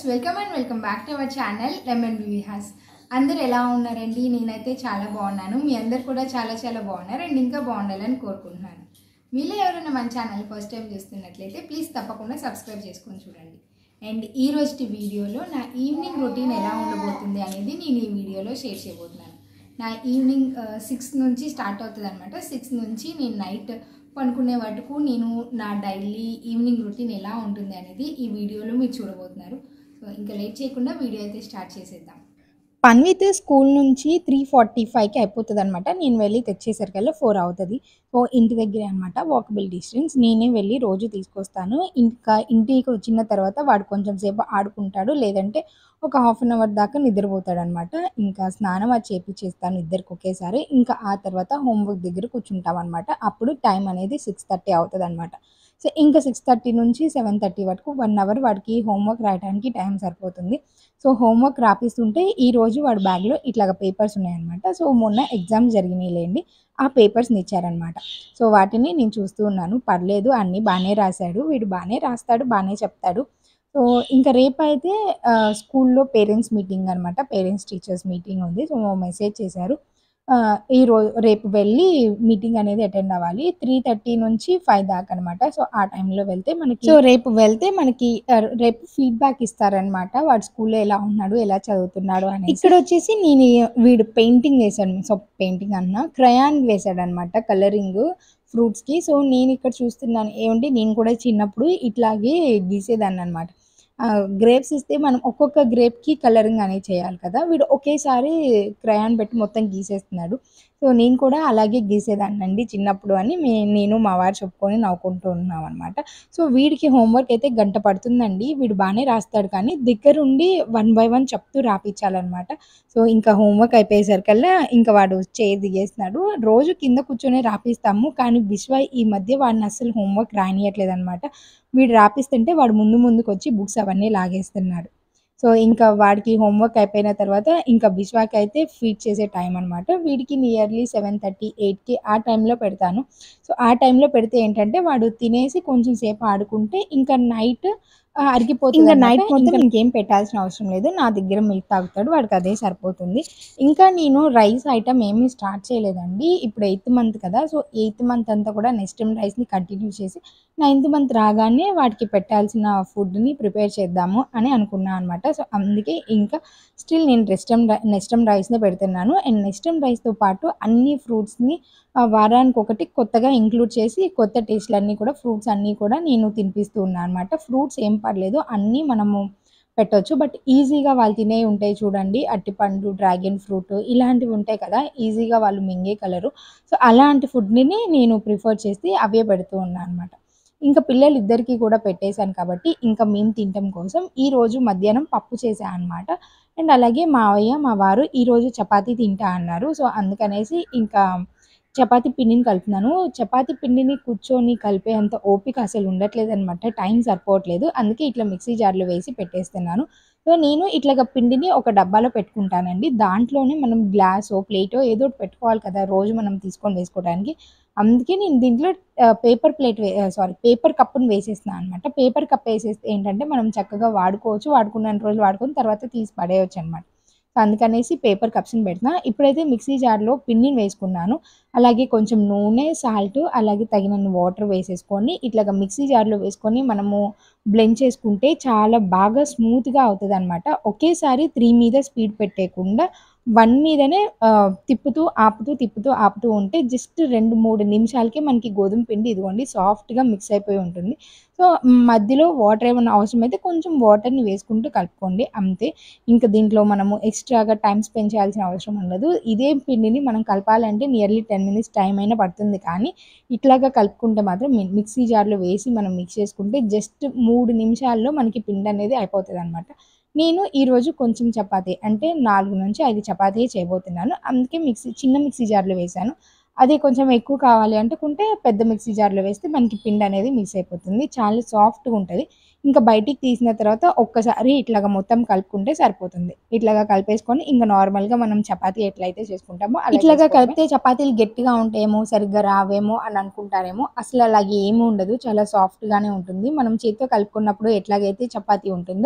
Welcome and welcome back to our channel lemon beauty house అందరు ఎలా ఉన్నారండి నేనైతే చాలా బాగున్నాను మీ అందరు కూడా చాలా చాలా బాగున్నారు అండ్ ఇంకా బాగుండాలని కోరుకుంటున్నాను మీలో ఎవరైనా మన ఛానల్ ఫస్ట్ టైం చూస్తున్నట్లయితే ప్లీజ్ తప్పకుండా సబ్స్క్రైబ్ చేసుకొని చూడండి అండ్ ఈ రోజు వీడియోలో నా ఈవినింగ్ రొటీన్ ఎలా ఉండబోతుంది అనేది నేను ఈ వీడియోలో షేర్ చేయబోతున్నాను నా ఈవినింగ్ సిక్స్ నుంచి స్టార్ట్ అవుతుంది అనమాట సిక్స్ నుంచి నేను నైట్ పనుకునే వరకు నేను నా డైలీ ఈవినింగ్ రొటీన్ ఎలా ఉంటుంది అనేది ఈ వీడియోలో మీరు చూడబోతున్నారు సో ఇంకా లేట్ చేయకుండా వీడియో అయితే స్టార్ట్ చేసేద్దాం పన్విత్ స్కూల్ నుంచి త్రీ ఫార్టీ ఫైవ్కి అయిపోతుంది అనమాట నేను వెళ్ళి తెచ్చేసరికల్లా ఫోర్ అవుతుంది సో ఇంటి దగ్గరే అనమాట వాకబుల్ డిస్టెన్స్ నేనే వెళ్ళి రోజు తీసుకొస్తాను ఇంకా ఇంటికి వచ్చిన తర్వాత వాడు కొంచెం సేపు ఆడుకుంటాడు లేదంటే ఒక హాఫ్ అన్ అవర్ దాకా నిద్రపోతాడు అనమాట ఇంకా స్నానం అది చేపించేస్తాను ఇద్దరికి ఒకేసారి ఇంకా ఆ తర్వాత హోంవర్క్ దగ్గర కూర్చుంటాం అనమాట అప్పుడు టైం అనేది సిక్స్ థర్టీ అవుతుంది అనమాట సో ఇంకా సిక్స్ థర్టీ నుంచి సెవెన్ థర్టీ వరకు వన్ అవర్ వాడికి హోంవర్క్ రాయడానికి టైం సరిపోతుంది సో హోంవర్క్ రాపిస్తుంటే ఈ రోజు వాడి బ్యాగ్లో ఇట్లాగ పేపర్స్ ఉన్నాయన్నమాట సో మొన్న ఎగ్జామ్ జరిగినాయి లేండి ఆ పేపర్స్ని ఇచ్చారనమాట సో వాటిని నేను చూస్తూ ఉన్నాను పర్లేదు అన్నీ బాగానే రాశాడు వీడు బాగానే రాస్తాడు బాగానే చెప్తాడు సో ఇంకా రేపు అయితే ఆ, స్కూల్లో పేరెంట్స్ మీటింగ్ అనమాట పేరెంట్స్ టీచర్స్ మీటింగ్ ఉంది సో మెసేజ్ చేశారు ఆ, ఈ రోజు రేపు వెళ్ళి మీటింగ్ అనేది అటెండ్ అవ్వాలి త్రీ థర్టీ నుంచి ఫైవ్ దాకా అనమాట సో ఆ టైంలో వెళ్తే మనకి సో రేపు వెళ్తే మనకి ఆ, రేపు ఫీడ్బ్యాక్ ఇస్తారనమాట వాడు స్కూల్లో ఎలా ఉన్నాడు ఎలా చదువుతున్నాడు అని ఇక్కడ వచ్చేసి నేను వీడు పెయింటింగ్ వేశాడు సో పెయింటింగ్ అన్న క్రయాన్ వేశాడు అనమాట కలరింగ్ ఫ్రూట్స్కి సో నేను ఇక్కడ చూస్తున్నాను ఏమంటే నేను కూడా చిన్నప్పుడు ఇట్లాగే గీసేదాన్ని అనమాట గ్రేప్స్ ఇస్తే మనం ఒక్కొక్క గ్రేప్కి కలరింగ్ అనేది చేయాలి కదా వీడు ఒకేసారి క్రయాన్ పెట్టి మొత్తం గీసేస్తున్నాడు సో నేను కూడా అలాగే గీసేదాన్ని అండి చిన్నప్పుడు అని మే నేను మా వారు చెప్పుకొని నవ్వుకుంటూ ఉన్నాం అనమాట సో వీడికి హోంవర్క్ అయితే గంట పడుతుందండి వీడు బాగానే రాస్తాడు కానీ దగ్గరుండి వన్ బై వన్ చెప్తూ రాపించాలన్నమాట సో ఇంకా హోంవర్క్ అయిపోయేసరికల్లా ఇంకా వాడు చేయి దిగేస్తున్నాడు రోజు కింద కూర్చొని రాపిస్తాము కానీ విశ్వ ఈ మధ్య వాడిని అసలు హోంవర్క్ రానియట్లేదు అనమాట వీడు రాపిస్తుంటే వాడు ముందు ముందుకు వచ్చి బుక్స్ అవన్నీ లాగేస్తున్నాడు సో ఇంకా వాడికి హోంవర్క్ అయిపోయిన తర్వాత ఇంకా విశ్వాకి అయితే ఫీడ్ చేసే టైం అనమాట వీడికి నియర్లీ సెవెన్ థర్టీ ఎయిట్కి ఆ టైంలో పెడతాను సో ఆ టైంలో పెడితే ఏంటంటే వాడు తినేసి కొంచెం సేపు ఆడుకుంటే ఇంకా నైట్ అరిగిపోతుంది ఇంకా నైట్ మొత్తం ఇంకేం పెట్టాల్సిన అవసరం లేదు నా దగ్గర మిల్క్ తాగుతాడు వాడికి అదే సరిపోతుంది ఇంకా నేను రైస్ ఐటమ్ ఏమీ స్టార్ట్ చేయలేదండి ఇప్పుడు ఎయిత్ మంత్ కదా సో ఎయిత్ మంత్ అంతా కూడా నెక్స్ట్ రైస్ని కంటిన్యూ చేసి నైన్త్ మంత్ రాగానే వాటికి పెట్టాల్సిన ఫుడ్ని ప్రిపేర్ చేద్దాము అని అనుకున్నాను అనమాట సో అందుకే ఇంకా స్టిల్ నేను రెస్టమ్ నెక్స్టమ్ రైస్ని పెడుతున్నాను అండ్ నెక్స్టమ్ రైస్తో పాటు అన్ని ఫ్రూట్స్ని వారానికి ఒకటి కొత్తగా ఇంక్లూడ్ చేసి కొత్త టేస్ట్లు అన్నీ కూడా ఫ్రూట్స్ అన్నీ కూడా నేను తినిపిస్తూ ఉన్నాను అనమాట ఫ్రూట్స్ ఏం పర్లేదు అన్నీ మనము పెట్టొచ్చు బట్ ఈజీగా వాళ్ళు తినే ఉంటాయి చూడండి అట్టిపండు డ్రాగన్ ఫ్రూట్ ఇలాంటివి ఉంటాయి కదా ఈజీగా వాళ్ళు మింగే కలరు సో అలాంటి ఫుడ్ని నేను ప్రిఫర్ చేసి అవే పెడుతూ ఉన్నాను అనమాట ఇంకా పిల్లలు ఇద్దరికి కూడా పెట్టేశాను కాబట్టి ఇంకా మేము తినటం కోసం ఈ రోజు మధ్యాహ్నం పప్పు చేశాను అనమాట అండ్ అలాగే మావయ్య మా వారు ఈరోజు చపాతీ తింటా అన్నారు సో అందుకనేసి ఇంకా చపాతీ పిండిని కలుపుతున్నాను చపాతీ పిండిని కూర్చొని కలిపే అంత ఓపిక అసలు ఉండట్లేదు అనమాట టైం సరిపోవట్లేదు అందుకే ఇట్లా మిక్సీ జార్లో వేసి పెట్టేస్తున్నాను సో నేను ఇట్లాగా పిండిని ఒక డబ్బాలో పెట్టుకుంటానండి దాంట్లోనే మనం గ్లాసో ప్లేటో ఏదో ఒకటి పెట్టుకోవాలి కదా రోజు మనం తీసుకొని వేసుకోవడానికి అందుకే నేను దీంట్లో పేపర్ ప్లేట్ సారీ పేపర్ కప్పును వేసేస్తున్నాను అనమాట పేపర్ కప్ వేసేస్తే ఏంటంటే మనం చక్కగా వాడుకోవచ్చు వాడుకున్న రోజులు వాడుకొని తర్వాత తీసి పడేయచ్చు అనమాట సో అందుకనేసి పేపర్ కప్స్ని పెడుతున్నా ఇప్పుడైతే మిక్సీ జార్లో పిండిని వేసుకున్నాను అలాగే కొంచెం నూనె సాల్ట్ అలాగే తగినన్ని వాటర్ వేసేసుకొని ఇట్లాగా మిక్సీ జార్లో వేసుకొని మనము బ్లెండ్ చేసుకుంటే చాలా బాగా స్మూత్గా అవుతుంది అనమాట ఒకేసారి త్రీ మీద స్పీడ్ పెట్టేయకుండా వన్ మీదనే ఆ, తిప్పుతూ ఆపుతూ తిప్పుతూ ఆపుతూ ఉంటే జస్ట్ రెండు మూడు నిమిషాలకే మనకి గోధుమ పిండి ఇదిగోండి సాఫ్ట్గా మిక్స్ అయిపోయి ఉంటుంది సో మధ్యలో వాటర్ ఏమైనా అవసరమైతే కొంచెం వాటర్ని వేసుకుంటూ కలుపుకోండి అంతే ఇంకా దీంట్లో మనము ఎక్స్ట్రాగా టైం స్పెండ్ చేయాల్సిన అవసరం ఉండదు ఇదే పిండిని మనం కలపాలంటే నియర్లీ టెన్ మినిట్స్ టైం అయినా పడుతుంది కానీ ఇట్లాగా కలుపుకుంటే మాత్రం మి- మిక్సీ జార్లో వేసి మనం మిక్స్ చేసుకుంటే జస్ట్ మూడు నిమిషాల్లో మనకి పిండి అనేది అయిపోతుంది అనమాట నేను ఈరోజు కొంచెం చపాతీ అంటే నాలుగు నుంచి ఐదు చపాతీ చేయబోతున్నాను అందుకే మిక్సీ చిన్న మిక్సీ జార్లో వేశాను అదే కొంచెం ఎక్కువ కావాలి అనుకుంటే పెద్ద మిక్సీ జార్లో వేస్తే మనకి పిండి అనేది మిక్స్ అయిపోతుంది చాలా సాఫ్ట్గా ఉంటుంది ఇంకా బయటికి తీసిన తర్వాత ఒక్కసారి ఇట్లాగా మొత్తం కలుపుకుంటే సరిపోతుంది ఇట్లాగా కలిపేసుకొని ఇంకా నార్మల్గా మనం చపాతీ ఎట్లయితే చేసుకుంటామో అలా ఇట్లాగా చేసుకోవడమే. కలిపితే చపాతీలు గట్టిగా ఉంటాయేమో సరిగ్గా రావేమో అని అనుకుంటారేమో అసలు అలాగే ఏమీ ఉండదు చాలా సాఫ్ట్గానే ఉంటుంది మనం చేతితో కలుపుకున్నప్పుడు ఎట్లాగైతే చపాతీ ఉంటుందో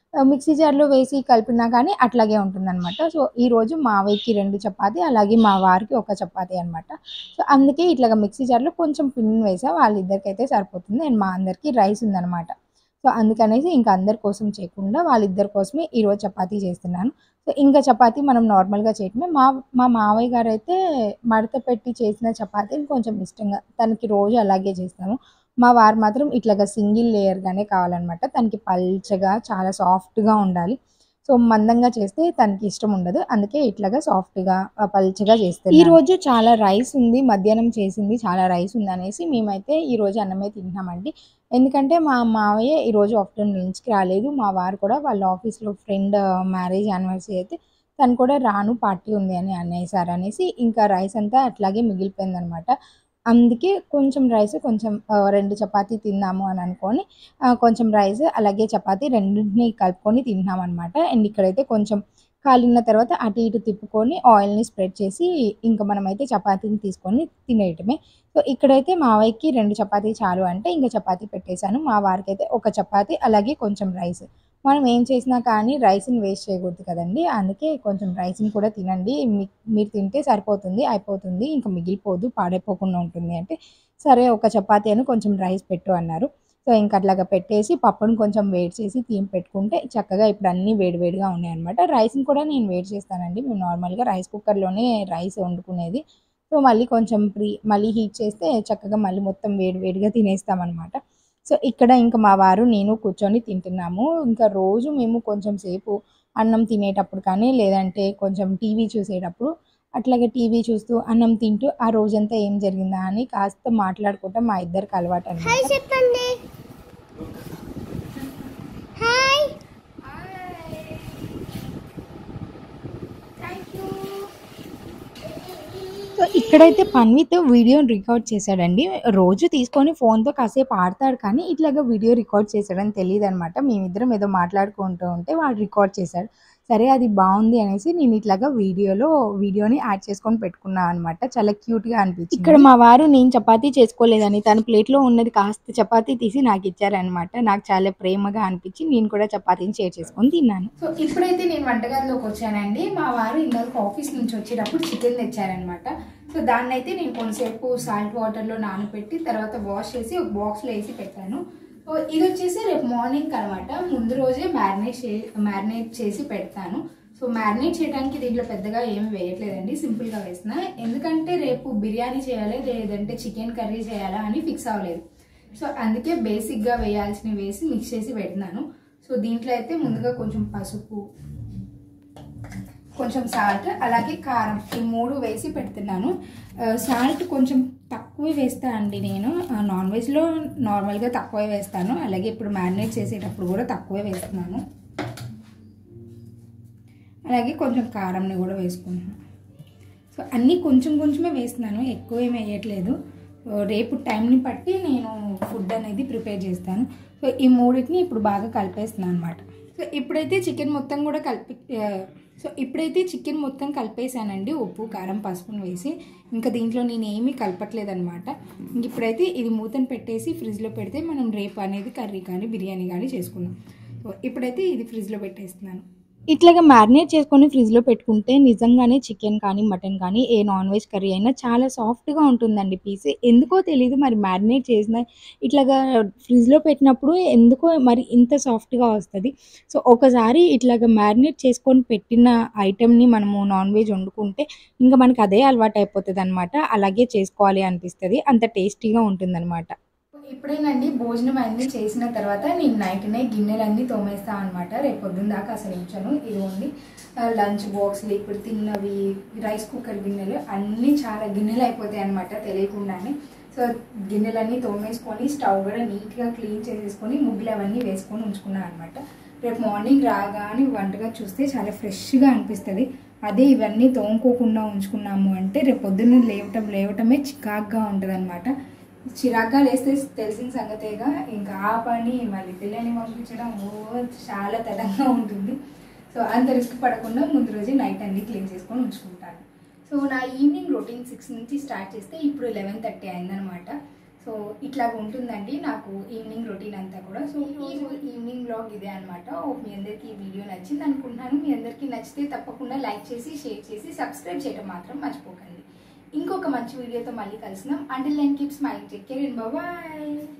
ఆ, మిక్సీ జార్లో వేసి కలిపినా కానీ అట్లాగే ఉంటుందన్నమాట సో ఈరోజు మావయ్యకి రెండు చపాతీ అలాగే మా వారికి ఒక చపాతీ అనమాట సో అందుకే ఇట్లాగా మిక్సీ జార్లో కొంచెం పిండిని వేసా వాళ్ళిద్దరికైతే సరిపోతుంది అండ్ మా అందరికీ రైస్ ఉందన్నమాట సో అందుకనేసి ఇంకా అందరి కోసం చేయకుండా వాళ్ళిద్దరి కోసమే ఈరోజు చపాతీ చేస్తున్నాను సో ఇంకా చపాతీ మనం నార్మల్గా చేయటమే మా మా మావయ్య గారు అయితే మడత పెట్టి చేసిన చపాతీని కొంచెం ఇష్టంగా తనకి రోజు అలాగే చేస్తాము మా వారు మాత్రం ఇట్లాగా సింగిల్ లేయర్గానే కావాలన్నమాట తనకి పల్చగా చాలా సాఫ్ట్గా ఉండాలి సో మందంగా చేస్తే తనకి ఇష్టం ఉండదు అందుకే ఇట్లాగా సాఫ్ట్గా ఆ, పల్చగా చేస్తాను ఈ రోజు చాలా రైస్ ఉంది మధ్యాహ్నం చేసింది చాలా రైస్ ఉంది అనేసి మేమైతే ఈ రోజు అన్నమే తింటున్నామండి ఎందుకంటే మా మావయ్య ఈ రోజు ఆఫ్టర్నూన్ లంచ్కి రాలేదు మా వారు కూడా వాళ్ళ ఆఫీస్లో ఫ్రెండ్ మ్యారేజ్ యానివర్సరీ అయితే తను కూడా రాను పార్టీ ఉంది అని అనేసారు అనేసి ఇంకా రైస్ అంతా అట్లాగే మిగిలిపోయింది అనమాట అందుకే కొంచెం రైస్ కొంచెం ఆ, రెండు చపాతీ తిందాము అని అనుకొని ఆ, కొంచెం రైస్ అలాగే చపాతీ రెండింటిని కలుపుకొని తింటున్నాం అనమాట అండ్ ఇక్కడైతే కొంచెం కాలిన తర్వాత అటు ఇటు తిప్పుకొని ఆయిల్ని స్ప్రెడ్ చేసి ఇంకా మనమైతే చపాతీని తీసుకొని తినేయటమే సో ఇక్కడైతే మావయ్యకి రెండు చపాతీ చాలు అంటే ఇంకా చపాతీ పెట్టేశాను మా వారికి అయితే ఒక చపాతీ అలాగే కొంచెం రైస్ మనం ఏం చేసినా కానీ రైస్ని వేస్ట్ చేయకూడదు కదండి అందుకే కొంచెం రైస్ని కూడా తినండి మీ- మీరు తింటే సరిపోతుంది అయిపోతుంది ఇంకా మిగిలిపోదు పాడైపోకుండా ఉంటుంది అంటే సరే ఒక చపాతీ అని కొంచెం రైస్ పెట్టు అన్నారు సో ఇంకా అట్లాగా పెట్టేసి పప్పును కొంచెం వేడి చేసి తీం పెట్టుకుంటే చక్కగా ఇప్పుడు అన్నీ వేడివేడిగా ఉన్నాయి అనమాట రైస్ని కూడా నేను వేడి చేస్తానండి మేము నార్మల్గా రైస్ కుక్కర్లోనే రైస్ వండుకునేది సో మళ్ళీ కొంచెం ప్రీ మళ్ళీ హీట్ చేస్తే చక్కగా మళ్ళీ మొత్తం వేడి వేడిగా తినేస్తామన్నమాట సో ఇక్కడ ఇంకా మా వారు నేను కూర్చొని తింటున్నాము ఇంకా రోజు మేము కొంచెం సేపు అన్నం తినేటప్పుడు కానీ లేదంటే కొంచెం టీవీ చూసేటప్పుడు అట్లాగే టీవీ చూస్తూ అన్నం తింటూ ఆ రోజంతా ఏం జరిగిందా అని కాస్త మాట్లాడుకుంటాం మా ఇద్దరికి అలవాటు హాయ్ అనమాట చెప్పండి హాయ్ సో ఇక్కడైతే పన్విత్ వీడియోని రికార్డ్ చేశాడండి రోజు తీసుకొని ఫోన్తో కాసేపు ఆడతాడు కానీ ఇట్లాగా వీడియో రికార్డ్ చేశాడని తెలియదు అనమాట మేమిద్దరం ఏదో మాట్లాడుకుంటూ ఉంటే వాడు రికార్డ్ చేశాడు సరే అది బాగుంది అనేసి నేను ఇట్లాగా వీడియోలో వీడియోని యాడ్ చేసుకొని పెట్టుకున్నాను అనమాట చాలా క్యూట్గా అనిపించింది ఇక్కడ మా వారు నేను చపాతీ చేసుకోలేదని తన ప్లేట్లో ఉన్నది కాస్త చపాతీ తీసి నాకు ఇచ్చారనమాట నాకు చాలా ప్రేమగా అనిపించి నేను కూడా చపాతీని షేర్ చేసుకొని తిన్నాను సో ఇప్పుడైతే నేను వంటగదిలోకి వచ్చానండి మా వారు ఇందాక ఆఫీస్ నుంచి వచ్చేటప్పుడు చికెన్ తెచ్చారనమాట సో దాన్ని అయితే నేను కొంతసేపు సాల్ట్ వాటర్లో నానబెట్టి తర్వాత వాష్ చేసి ఒక బాక్స్లో వేసి పెట్టాను సో ఇది వచ్చేసి రేపు మార్నింగ్ అనమాట ముందు రోజే మ్యారినేట్ చే మ్యారినేట్ చేసి పెడతాను సో మ్యారినేట్ చేయడానికి దీంట్లో పెద్దగా ఏమి వేయట్లేదండి సింపుల్గా వేసిన ఎందుకంటే రేపు బిర్యానీ చేయాలి లేదంటే చికెన్ కర్రీ చేయాలా అని ఫిక్స్ అవ్వలేదు సో అందుకే బేసిక్గా వేయాల్సినవి వేసి మిక్స్ చేసి పెడుతున్నాను సో దీంట్లో అయితే ముందుగా కొంచెం పసుపు కొంచెం సాల్ట్ అలాగే కారం ఈ మూడు వేసి పెడుతున్నాను సాల్ట్ కొంచెం తక్కువే వేస్తా అండి నేను నాన్ వెజ్లో నార్మల్గా తక్కువే వేస్తాను అలాగే ఇప్పుడు మ్యారినేట్ చేసేటప్పుడు కూడా తక్కువే వేస్తున్నాను అలాగే కొంచెం కారంని కూడా వేసుకుంటున్నాను సో అన్నీ కొంచెం కొంచెమే వేస్తున్నాను ఎక్కువ ఏమి వేయట్లేదు సో రేపు టైంని బట్టి నేను ఫుడ్ అనేది ప్రిపేర్ చేస్తాను సో ఈ మూడింటిని ఇప్పుడు బాగా కలిపేస్తున్నాను అనమాట సో ఇప్పుడైతే చికెన్ మొత్తం కూడా కలిపి ఆ, సో ఇప్పుడైతే చికెన్ మొత్తం కలిపేసానండి ఉప్పు కారం పసుపును వేసి ఇంకా దీంట్లో నేను ఏమీ కలపట్లేదు అనమాట ఇంక ఇప్పుడైతే ఇది మూతను పెట్టేసి ఫ్రిడ్జ్లో పెడితే మనం రేపు అనేది కర్రీ కానీ బిర్యానీ కానీ చేసుకుందాం సో ఇప్పుడైతే ఇది ఫ్రిడ్జ్లో పెట్టేస్తున్నాను ఇట్లాగా మ్యారినేట్ చేసుకొని ఫ్రిడ్జ్లో పెట్టుకుంటే నిజంగానే చికెన్ కానీ మటన్ కానీ ఏ నాన్ వెజ్ కర్రీ అయినా చాలా సాఫ్ట్గా ఉంటుందండి పీస్ ఎందుకో తెలియదు మరి మ్యారినేట్ చేసిన ఇట్లాగా ఫ్రిడ్జ్లో పెట్టినప్పుడు ఎందుకో మరి ఇంత సాఫ్ట్గా వస్తుంది సో ఒకసారి ఇట్లాగా మ్యారినేట్ చేసుకొని పెట్టిన ఐటెంని మనము నాన్ వెజ్ వండుకుంటే ఇంకా మనకి అదే అలవాటు అయిపోతుంది అనమాట అలాగే చేసుకోవాలి అనిపిస్తుంది అంత టేస్టీగా ఉంటుందన్నమాట ఇప్పుడేనండి భోజనం అన్ని చేసిన తర్వాత నేను నైట్నే గిన్నెలన్నీ తోమేస్తా అనమాట రేపు పొద్దున్న దాకా అసలు ఉంచాను ఇదిగోండి ఆ, లంచ్ బాక్స్లు ఇప్పుడు తిన్నవి రైస్ కుక్కర్ గిన్నెలు అన్నీ చాలా గిన్నెలు అయిపోతాయి అనమాట తెలియకుండానే సో గిన్నెలన్నీ తోమేసుకొని స్టవ్ కూడా నీట్గా క్లీన్ చేసేసుకొని ముగ్గులు అవన్నీ వేసుకొని ఉంచుకున్నాను అనమాట రేపు మార్నింగ్ రాగానే వంటగా చూస్తే చాలా ఫ్రెష్గా అనిపిస్తుంది అదే ఇవన్నీ తోముకోకుండా ఉంచుకున్నాము అంటే రేపు పొద్దున్న లేవటం లేవటమే చికాగ్గా ఉంటుంది చిరాగ్గా లేస్తే తెలిసిన సంగతేగా ఇంకా ఆ పని మళ్ళీ పిల్లల్ని పంపించడం ఓ చాలా తడంగా ఉంటుంది సో అంత రిస్క్ పడకుండా ముందు రోజే నైట్ అన్ని క్లీన్ చేసుకొని ఉంచుకుంటాను సో నా ఈవినింగ్ రొటీన్ సిక్స్ నుంచి స్టార్ట్ చేస్తే ఇప్పుడు లెవెన్ థర్టీ అయిందనమాట సో ఇట్లా ఉంటుందండి నాకు ఈవినింగ్ రొటీన్ అంతా కూడా సో ఈ ఈవినింగ్ బ్లాగ్ ఇదే అనమాట మీ అందరికీ ఈ వీడియో నచ్చింది అనుకుంటున్నాను మీ అందరికీ నచ్చితే తప్పకుండా లైక్ చేసి షేర్ చేసి సబ్స్క్రైబ్ చేయడం మాత్రం మర్చిపోకండి ఇంకొక మంచి వీడియోతో మళ్ళీ కలుసున్నాం అంటిల్ నేను keep smiling take care and bye